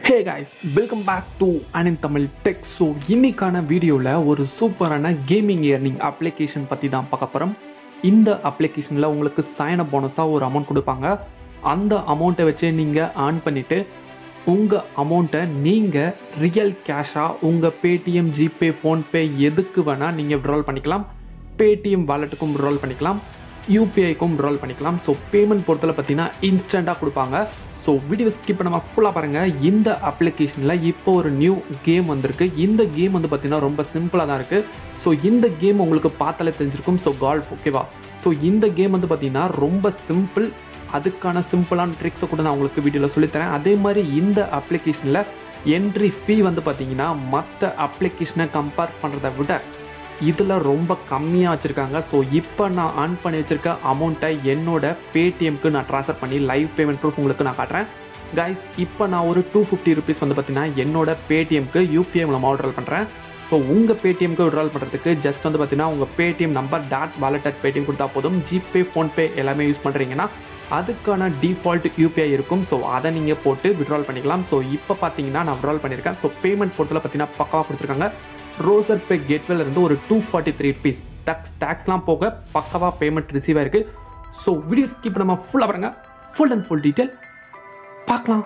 hey guys welcome back to அனின் Tamil tech so இன்னைக்கான வீடியோவில் ஒரு சூப்பரான கேமிங் ஏர்னிங் அப்ளிகேஷன் பற்றி தான் பார்க்க போகிறோம் இந்த அப்ளிகேஷனில் உங்களுக்கு சைன் அப் போனஸாக ஒரு அமௌண்ட் கொடுப்பாங்க அந்த அமௌண்ட்டை வச்சு நீங்கள் ஆன் பண்ணிவிட்டு உங்கள் அமௌண்ட்டை நீங்கள் ரியல் கேஷாக உங்கள் பேடிஎம் ஜிபே ஃபோன்பே எதுக்கு வேணால் நீங்கள் விட்ரால் பண்ணிக்கலாம் பேடிஎம் வாலெட்டுக்கும் விட்ரால் பண்ணிக்கலாம் யூபிஐக்கும் விட்ரால் பண்ணிக்கலாம் ஸோ பேமெண்ட் பொறுத்தல பார்த்தீங்கன்னா இன்ஸ்டண்ட்டாக கொடுப்பாங்க ஸோ வீடியோ ஸ்கிப் பண்ணாமல் ஃபுல்லாக பாருங்கள் இந்த அப்ளிகேஷனில் இப்போ ஒரு நியூ கேம் வந்திருக்கு இந்த கேம் வந்து பார்த்தீங்கன்னா ரொம்ப சிம்பிளாக தான் இருக்குது ஸோ இந்த கேம் உங்களுக்கு பார்த்தாலே தெரிஞ்சிருக்கும் ஸோ கால்ஃப் ஓகேவா ஸோ இந்த கேம் வந்து பார்த்தீங்கன்னா ரொம்ப சிம்பிள் அதுக்கான சிம்பிளான ட்ரிக்ஸை கூட நான் உங்களுக்கு வீடியோவில் சொல்லித்தரேன் அதே மாதிரி இந்த அப்ளிகேஷனில் என்ட்ரி ஃபீ வந்து பார்த்தீங்கன்னா மற்ற அப்ளிகேஷனை கம்பேர் பண்ணுறதை விட இதில் ரொம்ப கம்மியாக வச்சுருக்காங்க ஸோ இப்போ நான் ஆன் பண்ணி வச்சுருக்க அமௌண்ட்டை என்னோட பேடிஎம்க்கு நான் ட்ரான்ஸ்ஃபர் பண்ணி லைவ் பேமெண்ட் ப்ரூஃப் உங்களுக்கு நான் காட்டுறேன் கைஸ் இப்போ நான் ஒரு டூ ஃபிஃப்டி ருபீஸ் வந்து பார்த்தீங்கன்னா என்னோட பேடிஎம்க்கு யூபிஐ மூலமாக விட்ரால் பண்ணுறேன் ஸோ உங்கள் பேடிஎம்க்கு விட்ரால் பண்ணுறதுக்கு ஜஸ்ட் வந்து பார்த்தீங்கன்னா உங்கள் Paytm number dot wallet at Paytm கொடுத்தா போதும் ஜிபே ஃபோன்பே எல்லாமே யூஸ் பண்ணுறீங்கன்னா அதுக்கான டிஃபால்ட் யூபிஐ இருக்கும் ஸோ அதை நீங்கள் போட்டு விட்ரால் பண்ணிக்கலாம் ஸோ இப்போ பார்த்தீங்கன்னா நான் விட்ரால் பண்ணியிருக்கேன் ஸோ பேமெண்ட் பொறுத்தல பார்த்தீங்கன்னா பக்காவாக கொடுத்துருக்காங்க ரோசர் பே கேட்வேல இருந்து ஒரு two forty three rupees tax டேக்ஸ்லாம் போக பக்கவாக பேமெண்ட் ரிசீவ் ஆயிருக்கு ஸோ வீடியோ ஸ்கிப் நம்ம ஃபுல்லாக பாருங்க ஃபுல் அண்ட் ஃபுல் டீட்டெயில் பார்க்கலாம்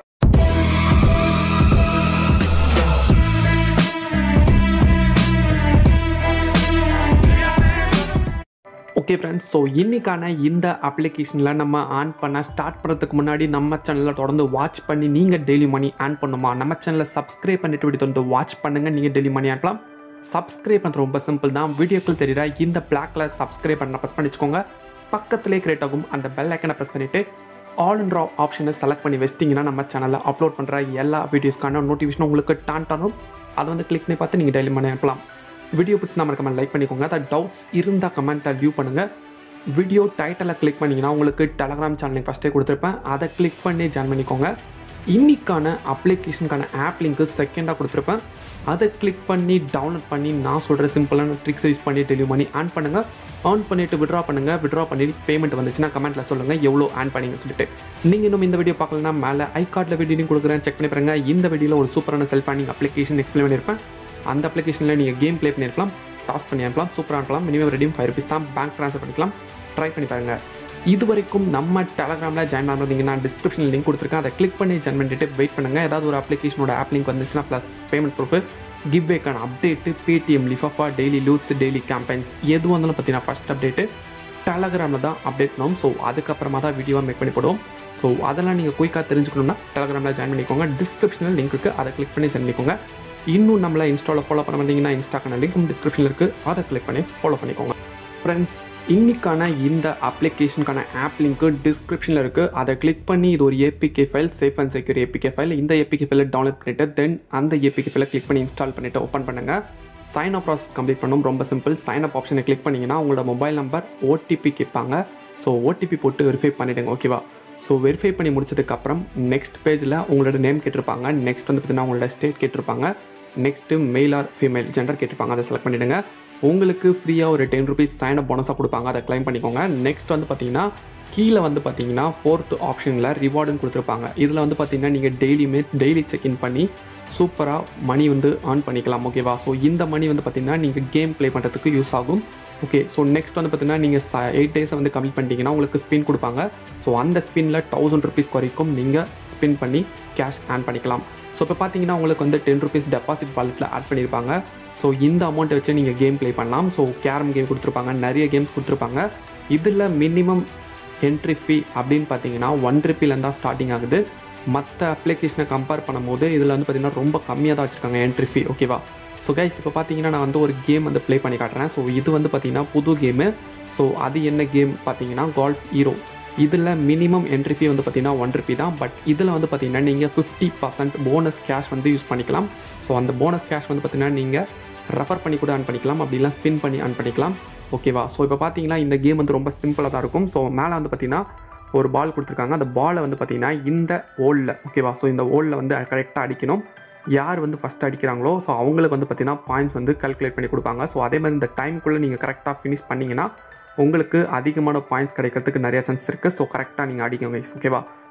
ஓகே ஃப்ரெண்ட்ஸ் ஸோ இன்றைக்கான இந்த அப்ளிகேஷனில் நம்ம ஆன் பண்ண ஸ்டார்ட் பண்ணுறதுக்கு முன்னாடி நம்ம சேனலில் தொடர்ந்து வாட்ச் பண்ணி நீங்கள் டெய்லி மணி ஆன் பண்ணுமா நம்ம சேனலை சப்ஸ்கிரைப் பண்ணிட்டு விட்டு தொடர்ந்து வாட்ச் பண்ணுங்கள் நீங்கள் டெய்லி மணி ஆன்லாம் சப்ஸ்கிரைப் பண்ணுறது ரொம்ப சிம்பிள் தான் வீடியோக்கள் தெரியுற இந்த பிளாக்ல சப்ஸ்கிரைப் பண்ண ப்ரெஸ் பண்ணி வச்சுக்கோங்க பக்கத்துலேயே கிரியேட் ஆகும் அந்த பெல் ஐக்கனை ப்ரெஸ் பண்ணிவிட்டு ஆல் அண்ட் ரா ஆப்ஷனை செலக்ட் பண்ணி வச்சிட்டிங்கன்னா நம்ம சேனலில் அப்லோட் பண்ணுற எல்லா வீடியோஸ்க்கான நோட்டிஃபிகேஷன் உங்களுக்கு டான் டானும் அதை வந்து கிளிக் பண்ணி பார்த்து நீங்கள் டெய்லி மணி அனுப்பலாம் வீடியோ பிடிச்சி நம்ம கமெண்ட் லைக் பண்ணிக்கோங்க அதை டவுட்ஸ் இருந்தால் கமெண்ட்டை வியூ பண்ணுங்கள் வீடியோ டைட்டிலை கிளிக் பண்ணிங்கன்னா உங்களுக்கு டெலகிராம் சேனலுக்கு ஃபஸ்ட்டே கொடுத்துருப்பேன் அதை கிளிக் பண்ணி ஜாயின் பண்ணிக்கோங்க இன்னைக்கான அப்ளிகேஷனுக்கான ஆப் லிங்க்கு செகண்டாக கொடுத்துருப்பேன் அதை கிளிக் பண்ணி டவுன்லோட் பண்ணி நான் சொல்கிற சிம்பிளான ட்ரிக்ஸ் யூஸ் பண்ணி டெலிவரி பண்ணி ஆன் பண்ணுங்கள் ஆன் பண்ணிவிட்டு விட்ரா பண்ணுங்கள் விட்ரா பண்ணி பேமெண்ட் வந்துச்சுன்னா கமெண்ட்டில் சொல்லுங்கள் எவ்வளோ ஆன் பண்ணீங்கன்னு சொல்லிட்டு நீங்கள் இன்னும் இந்த வீடியோ பார்க்கலனா மேலே ஐ கார்டில் வீடியோ கொடுக்குறேன் செக் பண்ணி பாருங்க இந்த வீடியோவில் ஒரு சூப்பரான செல்ஃப் ஃபண்டிங் அப்ளிகேஷன் எக்ஸ்பிளைன் பண்ணியிருப்பேன் அந்த அப்ளிகேஷனில் நீங்கள் கேம் ப்ளே பண்ணியிருக்கலாம் டாஸ் பண்ணி அனுப்பலாம் சூப்பராக அனுப்பலாம் மினிமம் ரெடியும் ஃபைவ் ருபீஸ் தான் பேங்க் ட்ரான்ஸ்ஃபர் பண்ணிக்கலாம் ட்ரை பண்ணி பாருங்கள் இது வரைக்கும் நம்ம டெலகிராமில் ஜாயின் பண்ணுறீங்கன்னா டிஸ்கிரிப்ஷன் லிங்க் கொடுத்துருக்கேன் அதை கிளிக் பண்ணி ஜாயின் பண்ணிட்டு வெயிட் பண்ணுங்கள் ஏதாவது ஒரு அப்ளிகேஷனோட ஆப் லிங்க் வந்துச்சுன்னா ப்ளஸ் பேமெண்ட் ப்ரூஃப் கிவ் வேக்கான அப்டேட்டு பேடிஎம் லிஃபா டெய்லி லூட்ஸ் டெய்லி கேம்பெயின்ஸ் எது வந்தாலும் பார்த்தீங்கன்னா ஃபஸ்ட் அப்டேட்டு டெலகிராமில் தான் அப்டேட் பண்ணணும் ஸோ அதுக்கப்புறமா தான் வீடியோவை மேக் பண்ணி போடுவோம் ஸோ அதெல்லாம் நீங்கள் குயிக்காக தெரிஞ்சுக்கணும்னா டெலகிராமில் ஜாயின் பண்ணிக்கோங்க டிஸ்கிரிப்ஷனில் லிங்க் இருக்குது அதை கிளிக் பண்ணி ஜாயின் பண்ணிக்கோங்க இன்னும் நம்மளை இன்ஸ்டாவில் ஃபாலோ பண்ண வந்தீங்கன்னா இன்ஸ்டாக்கான லிங்க் டிஸ்கிரிப்ஷனில் இருக்குது அதை கிளிக் பண்ணி ஃபாலோ பண்ணிக்கோங்க ஃப்ரெண்ட்ஸ் இன்னைக்கான இந்த அப்ளிகேஷனுக்கான ஆப் லிங்க்கு டிஸ்கிரிப்ஷனில் இருக்குது அதை கிளிக் பண்ணி இது ஒரு APK file safe and secure APK file இந்த ஏபிகே ஃபைலை டவுன்லோட் பண்ணிவிட்டு தென் அந்த ஏபிகே ஃபைலை கிளிக் பண்ணி இன்ஸ்டால் பண்ணிவிட்டு ஓப்பன் பண்ணுங்கள் சைன் அப் ப்ராசஸ் கம்ப்ளீட் பண்ணணும் ரொம்ப சிம்பிள் சைன் அப் ஆப்ஷனை கிளிக் பண்ணிங்கன்னா உங்களோட மொபைல் நம்பர் ஓடிபி கேட்பாங்க ஸோ ஓடிபி போட்டு வெரிஃபை பண்ணிவிடுங்க ஓகேவா ஸோ வெரிஃபை பண்ணி முடிச்சதுக்கப்புறம் நெக்ஸ்ட் பேஜில் உங்களோட நேம் கேட்டிருப்பாங்க நெக்ஸ்ட் வந்து பார்த்தீங்கன்னா உங்களோட ஸ்டேட் கேட்டிருப்பாங்க next male or female gender கேட்டிருப்பாங்க அதை செலக்ட் பண்ணிவிடுங்க உங்களுக்கு ஃப்ரீயாக ஒரு டென் ருபீஸ் சைன் அப் போனஸாக கொடுப்பாங்க அதை க்ளைம் பண்ணிக்கோங்க நெக்ஸ்ட் வந்து பார்த்தீங்கன்னா கீழே வந்து பார்த்தீங்கன்னா ஃபோர்த் ஆப்ஷனில் ரிவார்டுன்னு கொடுத்துருப்பாங்க இதில் வந்து பார்த்தீங்கன்னா நீங்கள் டெய்லியுமே டெய்லி செக்இன் பண்ணி சூப்பராக மணி வந்து ஆன் பண்ணிக்கலாம் ஓகேவா ஸோ இந்த மணி வந்து பார்த்தீங்கன்னா நீங்கள் கேம் ப்ளே பண்ணுறதுக்கு யூஸ் ஆகும் ஓகே ஸோ நெக்ஸ்ட் வந்து பார்த்தீங்கன்னா நீங்கள் ச எயிட் டேஸை வந்து கம்ப்ளீட் பண்ணிட்டீங்கன்னா உங்களுக்கு ஸ்பின் கொடுப்பாங்க ஸோ அந்த ஸ்பின்னில் தௌசண்ட் ருபீஸ் வரைக்கும் நீங்கள் ஸ்பின் பண்ணி கேஷ் ஆன் பண்ணிக்கலாம் ஸோ இப்போ பார்த்தீங்கன்னா உங்களுக்கு வந்து டென் ருபீஸ் டெபாசிட் வாலெட்டில் ஆட் பண்ணியிருப்பாங்க ஸோ இந்த அமௌண்ட்டை வச்சு நீங்கள் கேம் ப்ளே பண்ணலாம் ஸோ கேரம் கேம் கொடுத்துருப்பாங்க நிறைய கேம்ஸ் கொடுத்துருப்பாங்க இதில் மினிமம் என்ட்ரி ஃபீ அப்படின்னு பார்த்தீங்கன்னா ஒன் ருப்பிலேருந்து தான் ஸ்டார்டிங் ஆகுது மற்ற அப்ளிகேஷனை கம்பேர் பண்ணும்போது இதில் வந்து பார்த்தீங்கன்னா ரொம்ப கம்மியாக தான் வச்சுருக்காங்க என்ட்ரி ஃபீ ஓகேவா ஸோ கைஸ் இப்போ பார்த்தீங்கன்னா நான் வந்து ஒரு கேம் வந்து ப்ளே பண்ணி காட்டுறேன் ஸோ இது வந்து பார்த்தீங்கன்னா புது கேமு ஸோ அது என்ன கேம் பார்த்தீங்கன்னா கால்ஃப் ஹீரோ இதில் மினிமம் என்ட்ரி ஃபீ வந்து பார்த்தீங்கன்னா ஒன் ருபி தான் பட் இதில் வந்து பார்த்தீங்கன்னா நீங்கள் ஃபிஃப்டி பர்சன்ட் போனஸ் கேஷ் வந்து யூஸ் பண்ணிக்கலாம் ஸோ அந்த போனஸ் கேஷ் வந்து பார்த்தீங்கன்னா நீங்கள் ரெஃபர் பண்ணி கூட ஆன் பண்ணிக்கலாம் அப்படிலாம் ஸ்பின் பண்ணி ஆன் பண்ணிக்கலாம் ஓகேவா ஸோ இப்போ பார்த்தீங்கன்னா இந்த கேம் வந்து ரொம்ப சிம்பிளாக தான் இருக்கும் ஸோ மேலே வந்து பார்த்தீங்கன்னா ஒரு பால் கொடுத்துருக்காங்க அந்த பாலை வந்து பார்த்தீங்கன்னா இந்த ஓலில் ஓகேவா ஸோ இந்த ஓலில் வந்து கரெக்டாக அடிக்கணும் யார் வந்து ஃபஸ்ட் அடிக்கிறாங்களோ ஸோ அவங்களுக்கு வந்து பார்த்தீங்கன்னா பாயிண்ட்ஸ் வந்து கால்குலேட் பண்ணி கொடுப்பாங்க ஸோ அதே மாதிரி இந்த டைம்குள்ளே நீங்கள் கரெக்டாக ஃபினிஷ் பண்ணிங்கன்னா உங்களுக்கு அதிகமான பாயிண்ட்ஸ் கிடைக்கிறதுக்கு நிறைய சான்ஸ் இருக்குது ஸோ கரெக்டாக நீங்கள் அடிக்கோங்க ஓகேவா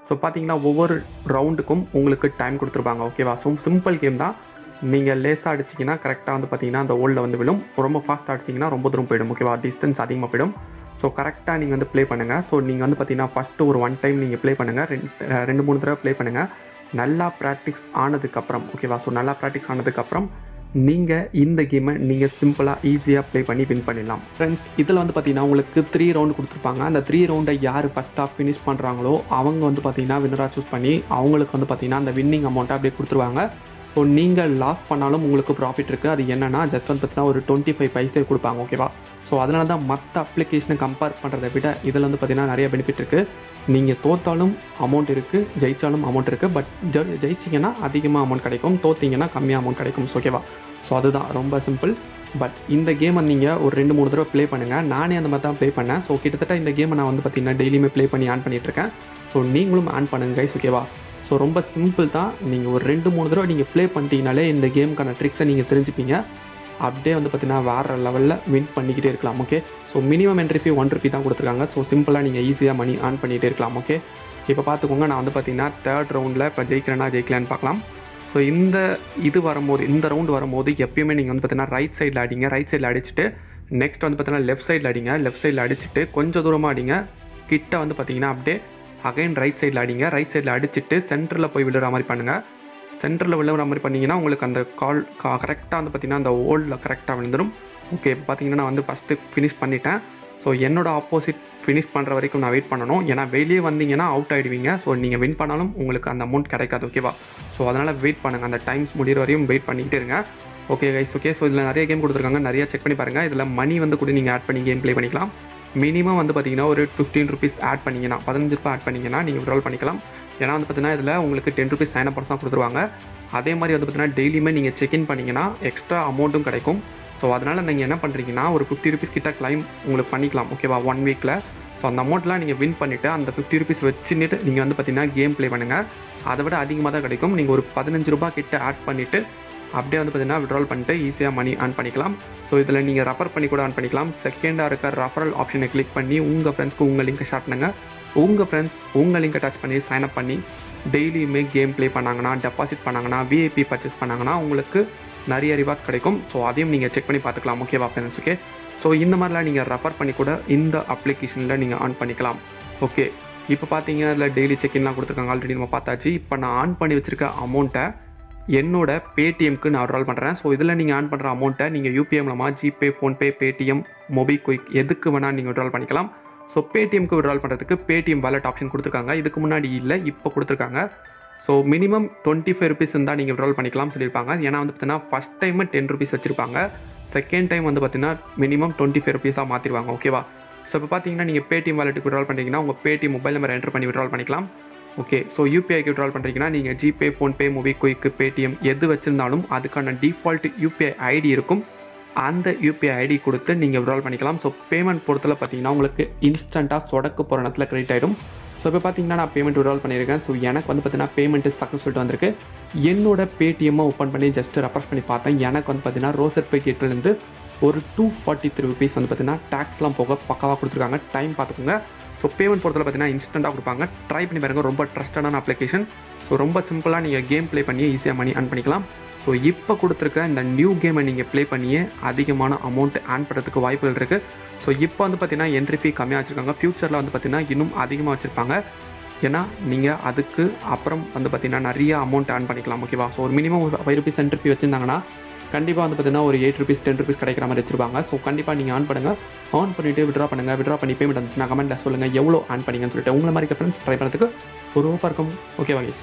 ஸோ பார்த்தீங்கன்னா ஒவ்வொரு ரவுண்டுக்கும் உங்களுக்கு டைம் கொடுத்துருப்பாங்க ஓகேவா ஸோ சிம்பிள் கேம் தான் நீங்கள் லேஸாக அடிச்சிங்கன்னா கரெக்டாக வந்து பார்த்தீங்கன்னா அந்த ஓல்டில் வந்து விழும் ரொம்ப ஃபாஸ்ட்டாக அடிச்சிங்கன்னா ரொம்ப தூரம் போயிடும் ஓகேவா டிஸ்டன்ஸ் அதிகமாக போயிடும் ஸோ கரெக்டாக நீங்கள் வந்து ப்ளே பண்ணுங்கள் ஸோ நீங்கள் வந்து பார்த்தீங்கன்னா ஃபஸ்ட்டு ஒரு ஒன் டைம் நீங்கள் ப்ளே பண்ணுங்கள் ரெண்டு ரெண்டு மூணு தடவை ப்ளே பண்ணுங்கள் நல்லா ப்ராக்டிஸ் ஆனதுக்கப்புறம் ஓகேவா ஸோ நல்லா ப்ராக்டிஸ் ஆனதுக்கப்புறம் நீங்கள் இந்த கேமை நீங்கள் சிம்பிளாக ஈஸியாக ப்ளே பண்ணி வின் பண்ணிடலாம் ஃப்ரெண்ட்ஸ் இதில் வந்து பார்த்தீங்கன்னா உங்களுக்கு த்ரீ ரவுண்டு கொடுத்துருப்பாங்க அந்த த்ரீ ரவுண்டை யார் ஃபஸ்ட்டாக ஃபினிஷ் பண்ணுறாங்களோ அவங்க வந்து பார்த்தீங்கன்னா வின்னராக சூஸ் பண்ணி அவங்களுக்கு வந்து பார்த்தீங்கன்னா அந்த வின்னிங் அமௌண்ட்டை அப்படியே கொடுத்துருவாங்க ஸோ நீங்கள் லாஸ் பண்ணாலும் உங்களுக்கு ப்ராஃபிட் இருக்குது அது என்னென்னா ஜஸ்ட் வந்து பார்த்தீங்கன்னா ஒரு டுவெண்ட்டி ஃபைவ் பைசே கொடுப்பாங்க ஓகேவா ஸோ அதனால தான் மற்ற அப்ளிகேஷனை கம்பேர் பண்ணுறதை விட இதில் வந்து பார்த்தீங்கன்னா நிறைய பெனிஃபிட் இருக்குது நீங்கள் தோத்தாலும் அமௌண்ட் இருக்குது ஜெயித்தாலும் அமௌண்ட் இருக்குது பட் ஜெ ஜெயிச்சிங்கன்னா அதிகமாக அமௌண்ட் கிடைக்கும் தோத்தீங்கன்னா கம்மியாக அமௌண்ட் கிடைக்கும் ஓகேவா ஸோ அதுதான் ரொம்ப சிம்பிள் பட் இந்த கேமை நீங்கள் ஒரு ரெண்டு மூணு தடவை ப்ளே பண்ணுங்கள் நானே அந்த மாதிரி தான் ப்ளே பண்ணேன் ஸோ கிட்டத்தட்ட இந்த கேமை நான் வந்து பார்த்தீங்கன்னா டெய்லியுமே ப்ளே பண்ணி ஆன் பண்ணிகிட்ருக்கேன் ஸோ நீங்களும் ஆன் பண்ணுங்க கைஸ் ஓகேவா ஸோ ரொம்ப சிம்பிள் தான் நீங்கள் ஒரு ரெண்டு மூணு தடவை நீங்கள் ப்ளே பண்ணிட்டீங்கனாலே இந்த கேமுக்கான ட்ரிக்ஸை நீங்கள் தெரிஞ்சுப்பீங்க அப்படியே வந்து பார்த்தீங்கன்னா வேறு லெவலில் வின் பண்ணிக்கிட்டே இருக்கலாம் okay so minimum entry fee one rupee தான் கொடுத்துருக்காங்க ஸோ சிம்பிளாக நீங்கள் ஈஸியாக மணி ஆன் பண்ணிகிட்டே இருக்கலாம் ஓகே இப்போ பார்த்துக்கோங்க நான் வந்து பார்த்தீங்கன்னா தேர்ட் ரவுண்டில் இப்போ ஜெயிக்கிறேன்னா ஜெயிக்கலான்னு பார்க்கலாம் ஸோ இந்த இது வரும்போது இந்த ரவுண்டு வரும்போது எப்பயுமே நீங்கள் வந்து பார்த்தீங்கன்னா ரைட் சைடில் அடிங்க ரைட் சைடில் அடிச்சுட்டு நெக்ஸ்ட் வந்து பார்த்தீங்கன்னா லெஃப்ட் சைடில் அடிங்க லெஃப்ட் சைடில் அடிச்சுட்டு கொஞ்சம் தூரமாக அடிங்க கிட்ட வந்து பார்த்தீங்கன்னா அப்படியே அகைன் ரைட் சைடில் அடிங்க ரைட் சைடில் அடிச்சுட்டு சென்டரில் போய் விழுற மாதிரி பண்ணுங்கள் சென்டரில் விழுற மாதிரி பண்ணிங்கன்னா உங்களுக்கு அந்த கால் கரெக்டாக வந்து பார்த்தீங்கன்னா அந்த ஓல்டில் கரெக்டாக விழுந்துடும் ஓகே இப்போ பார்த்தீங்கன்னா நான் வந்து ஃபஸ்ட்டு ஃபினிஷ் பண்ணிட்டேன் ஸோ என்னோட ஆப்போசிட் ஃபினிஷ் பண்ணுற வரைக்கும் நான் வெயிட் பண்ணணும் ஏன்னா வெளியே வந்தீங்கன்னா அவுட் ஆகிடுவீங்க ஸோ நீங்கள் வின் பண்ணாலும் உங்களுக்கு அந்த அமௌண்ட் கிடைக்காது ஓகேவா ஸோ அதனால் வெயிட் பண்ணுங்கள் அந்த டைம்ஸ் முடிகிற வரையும் வெயிட் பண்ணிக்கிட்டே இருங்க ஓகே கைஸ் ஓகே ஸோ இதில் நிறைய கேம் கொடுத்துருக்காங்க நிறைய செக் பண்ணி பாருங்கள் இதில் மணி வந்து கூட நீங்கள் ஆட் பண்ணி கேம் ப்ளே பண்ணிக்கலாம் மினிமம் வந்து பார்த்தீங்கன்னா ஒரு ஃபிஃப்டீன் ருபீஸ் ஆட் பண்ணிங்கன்னா பதினஞ்சு ரூபாய் ஆட் பண்ணிங்கன்னா நீங்கள் விட்ரால் பண்ணிக்கலாம் ஏன்னா வந்து பார்த்தீங்கன்னா இதில் உங்களுக்கு டென் ருபீஸ் சைன் அப் தான் கொடுத்துருவாங்க அதே மாதிரி வந்து பார்த்தீங்கன்னா டெய்லியுமே நீங்கள் செக்இன் பண்ணிங்கன்னா எக்ஸ்ட்ரா அமௌண்ட்டும் கிடைக்கும் ஸோ அதனால் நீங்கள் என்ன பண்ணுறீங்கன்னா ஒரு ஃபிஃப்டி ருபீஸ் கிட்ட கிளைம் உங்களுக்கு பண்ணிக்கலாம் ஓகேவா ஒன் வீக்கில் ஸோ அந்த அமௌண்ட்லாம் நீங்கள் வின் பண்ணிவிட்டு அந்த ஃபிஃப்டி ருபீஸ் வச்சுட்டு நீங்கள் வந்து பார்த்தீங்கன்னா கேம் ப்ளே பண்ணுங்கள் அதை விட அதிகமாக தான் கிடைக்கும் நீங்கள் ஒரு பதினஞ்சு ரூபாய் கிட்ட ஆட் பண்ணிவிட்டு அப்படியே வந்து பார்த்தீங்கன்னா விட்ரால் பண்ணிட்டு ஈஸியாக மணி ஆன் பண்ணிக்கலாம் ஸோ இதில் நீங்கள் ரெஃபர் பண்ணி கூட ஆன் பண்ணிக்கலாம் செகண்டாக இருக்க ரெஃபரல் ஆப்ஷனை கிளிக் பண்ணி உங்கள் ஃப்ரெண்ட்ஸ்க்கு உங்கள் லிங்க்கை ஷேர் பண்ணுங்கள் உங்கள் ஃப்ரெண்ட்ஸ் உங்கள் லிங்கை டச் பண்ணி சைன் அப் பண்ணி டெய்லியுமே கேம் ப்ளே பண்ணாங்கன்னா டெபாசிட் பண்ணாங்கன்னா விஐபி பர்ச்சேஸ் பண்ணாங்கன்னா உங்களுக்கு நிறைய ரிவார்ட்ஸ் கிடைக்கும் ஸோ அதையும் நீங்கள் செக் பண்ணி பார்த்துக்கலாம் ஓகேவா ஃப்ரெண்ட்ஸ் ஓகே ஸோ இந்த மாதிரிலாம் நீங்கள் ரெஃபர் பண்ணி கூட இந்த அப்ளிகேஷனில் நீங்கள் ஆன் பண்ணிக்கலாம் ஓகே இப்போ பார்த்தீங்கன்னா இதில் டெய்லி செக்இன்லாம் கொடுத்துருக்காங்க ஆல்ரெடி நம்ம பார்த்தாச்சு இப்போ நான் ஆன் பண்ணி வச்சுருக்க அமௌண்ட்டை என்னோட பேடிஎம்க்கு நான் விட்ரால் பண்ணுறேன் ஸோ இதில் நீங்கள் ஆன் பண்ணுற அமௌண்ட்டை நீங்கள் யூபிஐ மூலமாக ஜிபே ஃபோன்பே பேடிஎம் மொபிக்விக் எதுக்கு வேணால் நீங்கள் விட்ரால் பண்ணிக்கலாம் ஸோ பேடிஎம்க்கு விட்ரால் பண்ணுறதுக்கு பேடிஎம் வாலெட் ஆப்ஷன் கொடுத்துருக்காங்க இதுக்கு முன்னாடி இல்லை இப்போ கொடுத்துருக்காங்க so minimum twenty five rupees இருந்தால் நீங்கள் விட்ரால் பண்ணிக்கலாம் சொல்லியிருப்பாங்க ஏன்னா வந்து பார்த்தீங்கன்னா ஃபஸ்ட் டைம் டென் ருபீஸ் வச்சுருப்பாங்க செகண்ட் டைம் வந்து பார்த்தீங்கன்னா மினிமம் டுவெண்ட்டி ஃபைவ் ருபீஸாக மாற்றிடுவாங்க ஓகேவா ஸோ இப்போ பார்த்தீங்கன்னா நீங்கள் பேடிஎம் வாலெட்டுக்கு விட்ரால் பண்ணுறீங்கன்னா உங்கள் பேடிஎம் மொபைல் நம்பர் என்டர் பண்ணி விட்ரால் பண்ணிக்கலாம் ஓகே ஸோ யூபிஐக்கு விட்ரால் பண்ணுறீங்கன்னா நீங்கள் ஜிபே ஃபோன்பே மொபிக்விக்கு பேடிஎம் எது வச்சுருந்தாலும் அதுக்கான டிஃபால்ட் யூபிஐ ஐடி இருக்கும் அந்த யூபிஐ ஐடி கொடுத்து நீங்கள் விட்ரால் பண்ணிக்கலாம் ஸோ பேமெண்ட் பொறுத்தல பார்த்தீங்கன்னா உங்களுக்கு இன்ஸ்டண்ட்டாக சொடக்கு போகிற இடத்துல கிரெடிட் ஆகிடும் ஸோ இப்போ பார்த்தீங்கன்னா நான் பேமெண்ட் விட்ரால் பண்ணியிருக்கேன் ஸோ எனக்கு வந்து பார்த்தீங்கன்னா பேமெண்ட் சக்ஸஸ் சொல்லிட்டு வந்திருக்கு என்னோட பேடிஎம்மை ஓப்பன் பண்ணி ஜஸ்ட் ரெஃபர் பண்ணி பார்த்தேன் எனக்கு வந்து பார்த்தீங்கன்னா ரோசட் பே கேட்லேருந்து ஒரு டூ ஃபார்ட்டி த்ரீ ருபீஸ் வந்து பார்த்தீங்கன்னா டேக்ஸ்லாம் போக பக்காவாக கொடுத்துருக்காங்க டைம் பார்த்துக்கோங்க ஸோ பேமெண்ட் பொறுத்தல பார்த்தீங்கன்னா இன்ஸ்டண்ட்டாக கொடுப்பாங்க ட்ரை பண்ணி பாருங்க ரொம்ப ட்ரஸ்டடான அப்ளிகேஷன் ஸோ ரொம்ப சிம்பிளாக நீங்கள் கேம் ப்ளே பண்ணி ஈஸியாக மணி ஆன் பண்ணிக்கலாம் ஸோ இப்போ கொடுத்துருக்க இந்த நியூ கேமை நீங்கள் ப்ளே பண்ணியே அதிகமான அமௌண்ட் ஆன் பண்ணுறதுக்கு வாய்ப்புகள் இருக்குது ஸோ இப்போ வந்து பார்த்தீங்கன்னா என்ட்ரி ஃபீ கம்மியாக வச்சுருக்காங்க ஃப்யூச்சரில் வந்து பார்த்தீங்கன்னா இன்னும் அதிகமாக வச்சுருப்பாங்க ஏன்னா நீங்கள் அதுக்கு அப்புறம் வந்து பார்த்தீங்கன்னா நிறைய அமௌண்ட் ஆன் பண்ணிக்கலாம் ஓகேவா ஸோ ஒரு மினிமம் ஒரு ஃபைவ் ருபீஸ் என்ட்ரி ஃபீ வச்சுருந்தாங்கன்னா கண்டிப்பாக வந்து பார்த்தீங்கன்னா ஒரு எயிட் ருபீஸ் டென் ருபீஸ் கிடைக்கிற மாதிரி வச்சிருப்பாங்க ஸோ கண்டிப்பாக நீங்கள் ஆன் பண்ணுங்கள் ஆன் பண்ணிவிட்டு விட்ரா பண்ணுங்கள் விட்ரா பண்ணி பேமெண்ட் வந்துச்சுன்னா கமெண்ட்டில் சொல்லுங்கள் எவ்வளோ ஆன் பண்ணீங்கன்னு சொல்லிட்டு உங்களை மாதிரி ஃப்ரெண்ட்ஸ் ட்ரை பண்ணுறதுக்கு ஒரு ஓப்பாக இருக்கும் ஓகே வாங்கிஸ்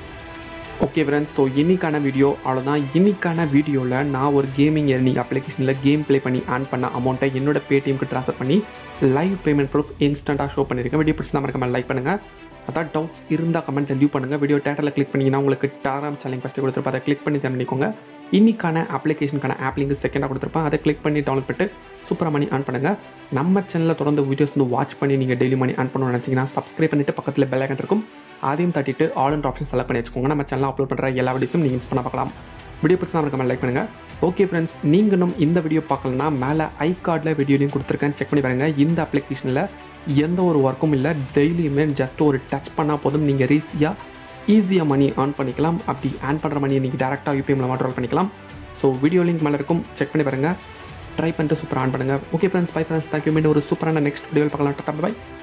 ஓகே ஃப்ரெண்ட்ஸ் ஸோ இன்னிக்கான வீடியோ அவ்வளோதான் இன்னிக்கான வீடியோவில் நான் ஒரு கேமிங் எர்னிங் அப்ளிகேஷனில் கேம் ப்ளே பண்ணி ஆன் பண்ண அமௌண்ட்டை என்னோட பேடிஎம்க்கு ட்ரான்ஸ்ஃபர் பண்ணி லைவ் பேமெண்ட் ப்ரூஃப் இன்ஸ்டண்ட்டாக ஷோ பண்ணியிருக்கேன் வீடியோ பிடிச்சி நம்ம கமெண்ட் லைக் பண்ணுங்கள் அதான் டவுட்ஸ் இருந்தால் கமெண்ட்டில் லீவ் பண்ணுங்கள் வீடியோ டேட்டரில் கிளிக் பண்ணிங்கன்னா உங்களுக்கு டாராம் சேனல் ஃபஸ்ட்டு கொடுத்துருப்பா அதை கிளிக் பண்ணி ஜாயின் பண்ணிக்கோங்க இன்னிக்கான அப்ளிகேஷனுக்கான ஆப் லிங்க் செகண்டாக கொடுத்துருப்பேன் அதை கிளிக் பண்ணி டவுன்லோட் பண்ணிட்டு சூப்பராக மணி ஆன் பண்ணுங்கள் நம்ம சேனலில் தொடர்ந்து வீடியோஸ் வந்து வாட்ச் பண்ணி நீங்கள் டெய்லி மணி ஆன் பண்ணணும்னு நினச்சிங்கன்னா சப்ஸ்கிரைப் பண்ணிட்டு பக்கத்தில் பெல் ஐக்கன் இருக்கும் அதையும் தட்டிட்டு ஆல் அண்ட் ஆப்ஷன் செலக்ட் பண்ணி வச்சுக்கோங்க நம்ம சேனலில் அப்லோட் பண்ணுற எல்லா வீடியோஸும் நீங்கள் மிஸ் பண்ண பார்க்கலாம் வீடியோ பிடிச்சா நம்ம லைக் பண்ணுங்கள் ஓகே ஃப்ரெண்ட்ஸ் நீங்களும் இந்த வீடியோ பார்க்கலனா மேலே ஐ கார்டில் வீடியோலையும் கொடுத்துருக்கேன் செக் பண்ணி பாருங்கள் இந்த அப்ளிகேஷனில் எந்த ஒரு ஒர்க்கும் இல்லை டெய்லியுமே ஜஸ்ட் ஒரு டச் பண்ணால் போதும் நீங்கள் ஈஸியாக ஈஸியாக மணி ஆன் பண்ணிக்கலாம் அப்படி ஆன் பண்ணுற மணியை நீங்கள் டேரெக்டாக யூபிஎம்ல மாட்ரோல் பண்ணிக்கலாம் ஸோ வீடியோ லிங்க் மேலே இருக்கும் செக் பண்ணி பாருங்கள் ட்ரை பண்ணிட்டு சூப்பர் ஆன் பண்ணுங்கள் okay friends bye friends thank you மீண்டும் ஒரு சூப்பரான நெக்ஸ்ட் வீடியோவில் பார்க்கலாம் டாடா பை